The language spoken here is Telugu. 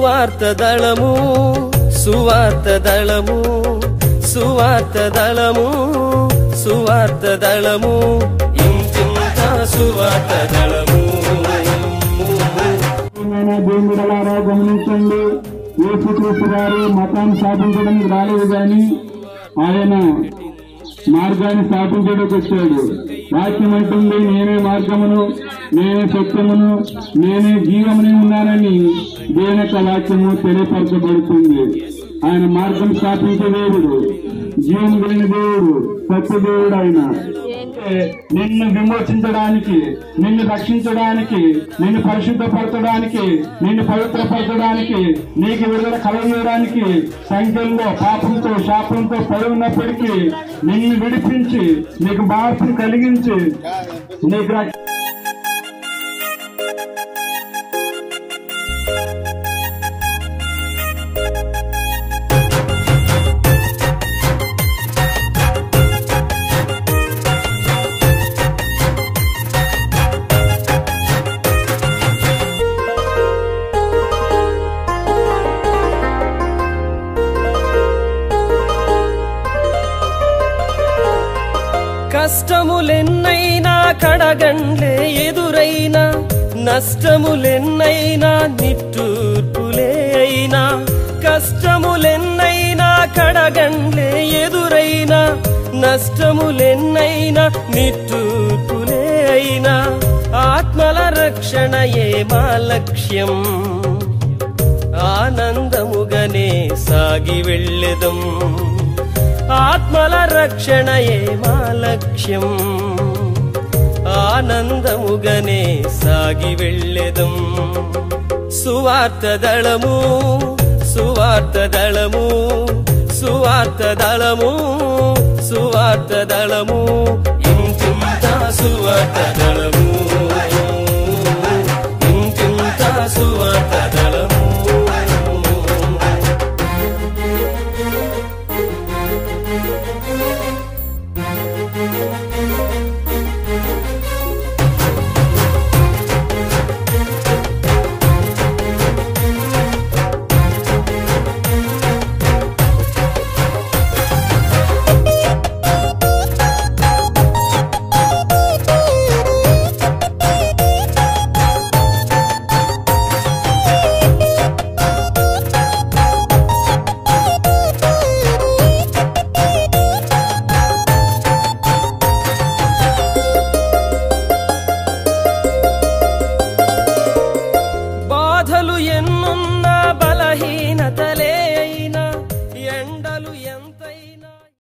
సువార్త దళము సువార్త దళము సువార్త దళము సువార్త దళము ఇంటింత సువార్త దళము ప్రియమైన దేవుడులారా గమనించండి యేసుక్రీస్తు గారు మతాన్ని స్థాపించడానికి రాలేదు కానీ ఆయన మార్గాన్ని స్థాపించడానికి వచ్చాడు వాక్యం అంటుంది నేనే మార్గమును నేనే సత్యమును నేనే జీవముని ఉన్నానని దేవుని యొక్క వాక్యము తెలియపరచబడుతుంది ఆయన మార్గం స్థాపించే దేవుడు జీవం కలిగిన దేవుడు సత్య దేవుడు ఆయన నిన్ను విమోచించడానికి నిన్ను రక్షించడానికి నిన్ను పరిశుద్ధపరచడానికి నిన్ను పవిత్రపరచడానికి నీకు విడుదల కలగడానికి సంఖ్యల్లో పాపంతో శాపంతో పడి ఉన్నప్పటికీ నిన్ను విడిపించి నీకు మార్పును కలిగించి నీకు రక్ష- కష్టములెన్నైనా కడగండ్లే ఎదురైనా నష్టములెన్నైనా నిట్టూర్పులే అయినా కష్టములెన్నైనా కడగండ్లే ఎదురైనా నష్టములెన్నైనా నిట్టూర్పులే అయినా ఆత్మల రక్షణయే మా లక్ష్యం ఆనందముగనే సాగి వెళ్ళెదం ఆత్మల రక్షణయే మా లక్ష్యం ఆనందముగనే సాగి వెళ్ళెదం సువార్త దళము సువార్త దళము సువార్త దళము సువార్త దళము ఇంటింత సువార్త దళము